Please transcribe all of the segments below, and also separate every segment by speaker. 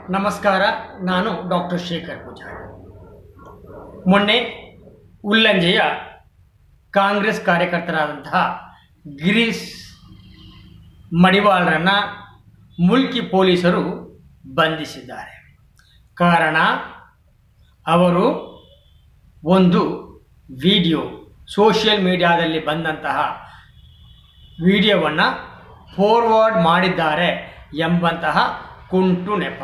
Speaker 1: ನಮಸ್ಕಾರ ನಾನು ಡಾಕ್ಟರ್ ಶೇಖರ್ ಪೂಜಾರಿ ಮೊನ್ನೆ ಉಲ್ಲಂಜೆಯ ಕಾಂಗ್ರೆಸ್ ಕಾರ್ಯಕರ್ತರಾದಂತಹ ಗಿರೀಶ್ ಮಡಿವಾಳರನ್ನು ಮುಲ್ಕಿ ಪೊಲೀಸರು ಬಂಧಿಸಿದ್ದಾರೆ ಕಾರಣ ಅವರು ಒಂದು ವಿಡಿಯೋ ಸೋಷಿಯಲ್ ಮೀಡಿಯಾದಲ್ಲಿ ಬಂದಂತಹ ವಿಡಿಯೋವನ್ನು ಫಾರ್ವರ್ಡ್ ಮಾಡಿದ್ದಾರೆ ಎಂಬಂತಹ ಕುಂಟು ನೆಪ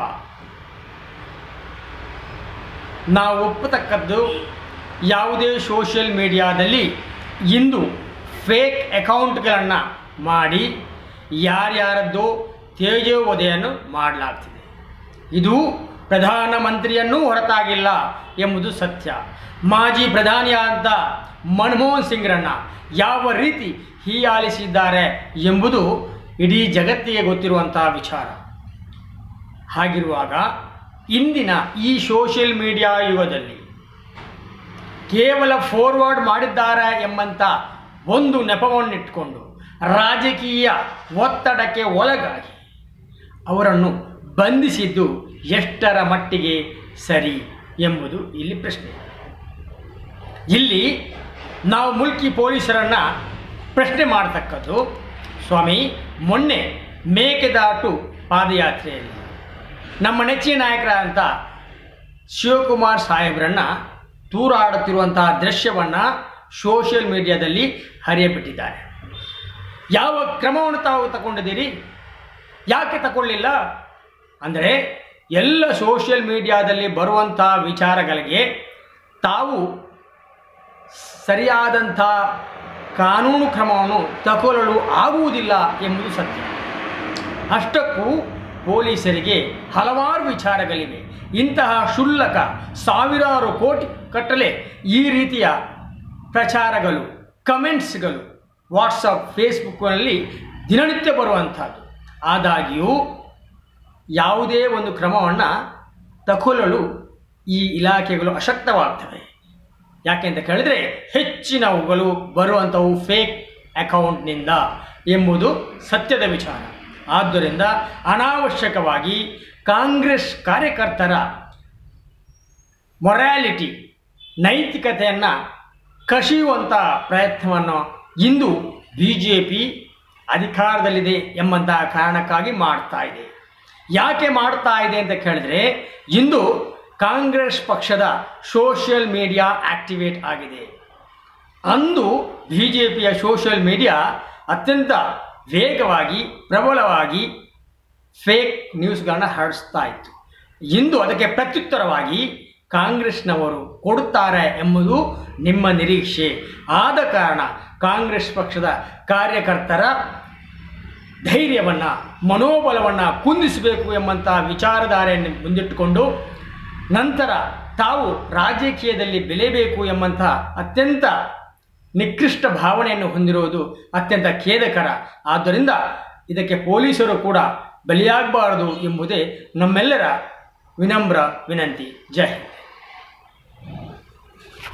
Speaker 1: ನಾವು ಒಪ್ಪತಕ್ಕದ್ದು ಯಾವುದೇ ಸೋಷಿಯಲ್ ಮೀಡಿಯಾದಲ್ಲಿ ಇಂದು ಫೇಕ್ ಅಕೌಂಟ್ಗಳನ್ನು ಮಾಡಿ ಯಾರ್ಯಾರದ್ದೋ ತೇಜೋವಧೆಯನ್ನು ಮಾಡಲಾಗ್ತಿದೆ ಇದು ಪ್ರಧಾನಮಂತ್ರಿಯನ್ನೂ ಹೊರತಾಗಿಲ್ಲ ಎಂಬುದು ಸತ್ಯ ಮಾಜಿ ಪ್ರಧಾನಿಯಾದಂಥ ಮನಮೋಹನ್ ಸಿಂಗ್ರನ್ನು ಯಾವ ರೀತಿ ಹೀಯಾಲಿಸಿದ್ದಾರೆ ಎಂಬುದು ಇಡೀ ಜಗತ್ತಿಗೆ ಗೊತ್ತಿರುವಂತಹ ವಿಚಾರ ಹಾಗಿರುವಾಗ ಇಂದಿನ ಈ ಸೋಷಿಯಲ್ ಮೀಡಿಯಾ ಯುಗದಲ್ಲಿ ಕೇವಲ ಫಾರ್ವರ್ಡ್ ಮಾಡಿದ್ದಾರೆ ಎಂಬಂಥ ಒಂದು ನೆಪವನ್ನಿಟ್ಕೊಂಡು ರಾಜಕೀಯ ಒತ್ತಡಕ್ಕೆ ಒಳಗಾಗಿ ಅವರನ್ನು ಬಂಧಿಸಿದ್ದು ಎಷ್ಟರ ಮಟ್ಟಿಗೆ ಸರಿ ಎಂಬುದು ಇಲ್ಲಿ ಪ್ರಶ್ನೆ ಇಲ್ಲಿ ನಾವು ಮುಲ್ಕಿ ಪೊಲೀಸರನ್ನು ಪ್ರಶ್ನೆ ಮಾಡತಕ್ಕದ್ದು ಸ್ವಾಮಿ ಮೊನ್ನೆ ಮೇಕೆದಾಟು ಪಾದಯಾತ್ರೆಯಲ್ಲಿ ನಮ್ಮ ನೆಚ್ಚಿನ ನಾಯಕರಾದಂಥ ಶಿವಕುಮಾರ್ ಸಾಹೇಬರನ್ನು ತೂರಾಡುತ್ತಿರುವಂತಹ ದೃಶ್ಯವನ್ನು ಸೋಷಿಯಲ್ ಮೀಡಿಯಾದಲ್ಲಿ ಹರಿಯಬಿಟ್ಟಿದ್ದಾರೆ ಯಾವ ಕ್ರಮವನ್ನು ತಾವು ತಗೊಂಡಿದ್ದೀರಿ ಯಾಕೆ ತಗೊಳ್ಳಿಲ್ಲ ಅಂದರೆ ಎಲ್ಲ ಸೋಷಿಯಲ್ ಮೀಡಿಯಾದಲ್ಲಿ ಬರುವಂಥ ವಿಚಾರಗಳಿಗೆ ತಾವು ಸರಿಯಾದಂಥ ಕಾನೂನು ಕ್ರಮವನ್ನು ತಗೊಳ್ಳಲು ಆಗುವುದಿಲ್ಲ ಎಂಬುದು ಸತ್ಯ ಅಷ್ಟಕ್ಕೂ ಪೊಲೀಸರಿಗೆ ಹಲವಾರು ವಿಚಾರಗಳಿವೆ ಇಂತಹ ಕ್ಷುಲ್ಲಕ ಸಾವಿರಾರು ಕೋಟಿ ಕಟ್ಟಲೆ ಈ ರೀತಿಯ ಪ್ರಚಾರಗಳು ಕಮೆಂಟ್ಸ್ಗಳು ವಾಟ್ಸಪ್ ಫೇಸ್ಬುಕ್ನಲ್ಲಿ ದಿನನಿತ್ಯ ಬರುವಂಥದ್ದು ಆದಾಗ್ಯೂ ಯಾವುದೇ ಒಂದು ಕ್ರಮವನ್ನು ತಗೊಳ್ಳಲು ಈ ಇಲಾಖೆಗಳು ಅಶಕ್ತವಾಗ್ತವೆ ಯಾಕೆಂತ ಕೇಳಿದ್ರೆ ಹೆಚ್ಚಿನವುಗಳು ಬರುವಂಥವು ಫೇಕ್ ಅಕೌಂಟ್ನಿಂದ ಎಂಬುದು ಸತ್ಯದ ವಿಚಾರ ಆದ್ದರಿಂದ ಅನಾವಶ್ಯಕವಾಗಿ ಕಾಂಗ್ರೆಸ್ ಕಾರ್ಯಕರ್ತರ ಮೊರ್ಯಾಲಿಟಿ ನೈತಿಕತೆಯನ್ನು ಕಸಿಯುವಂಥ ಪ್ರಯತ್ನವನ್ನು ಇಂದು ಬಿ ಜೆ ಪಿ ಅಧಿಕಾರದಲ್ಲಿದೆ ಎಂಬಂತಹ ಕಾರಣಕ್ಕಾಗಿ ಮಾಡ್ತಾ ಇದೆ ಯಾಕೆ ಮಾಡ್ತಾ ಇದೆ ಅಂತ ಕೇಳಿದ್ರೆ ಇಂದು ಕಾಂಗ್ರೆಸ್ ಪಕ್ಷದ ಸೋಷಿಯಲ್ ಮೀಡಿಯಾ ಆಕ್ಟಿವೇಟ್ ಆಗಿದೆ ಅಂದು ಬಿ ಜೆ ಪಿಯ ಸೋಷಿಯಲ್ ಮೀಡಿಯಾ ಅತ್ಯಂತ ವೇಗವಾಗಿ ಪ್ರಬಲವಾಗಿ ಫೇಕ್ ನ್ಯೂಸ್ಗಳನ್ನ ಹರಡಿಸ್ತಾ ಇತ್ತು ಇಂದು ಅದಕ್ಕೆ ಪ್ರತ್ಯುತ್ತರವಾಗಿ ಕಾಂಗ್ರೆಸ್ನವರು ಕೊಡುತ್ತಾರೆ ಎಂಬುದು ನಿಮ್ಮ ನಿರೀಕ್ಷೆ ಆದ ಕಾರಣ ಕಾಂಗ್ರೆಸ್ ಪಕ್ಷದ ಕಾರ್ಯಕರ್ತರ ಧೈರ್ಯವನ್ನು ಮನೋಬಲವನ್ನು ಕುಂದಿಸಬೇಕು ಎಂಬಂಥ ವಿಚಾರಧಾರೆಯನ್ನು ಮುಂದಿಟ್ಟುಕೊಂಡು ನಂತರ ತಾವು ರಾಜಕೀಯದಲ್ಲಿ ಬೆಳೆಯಬೇಕು ಎಂಬಂಥ ಅತ್ಯಂತ ನಿಕೃಷ್ಟ ಭಾವನೆಯನ್ನು ಹೊಂದಿರುವುದು ಅತ್ಯಂತ ಖೇದಕರ ಆದ್ದರಿಂದ ಇದಕ್ಕೆ ಪೊಲೀಸರು ಕೂಡ ಬಲಿಯಾಗಬಾರದು ಎಂಬುದೇ ನಮ್ಮೆಲ್ಲರ ವಿನಮ್ರ ವಿನಂತಿ ಜೈ ಹಿಂದ್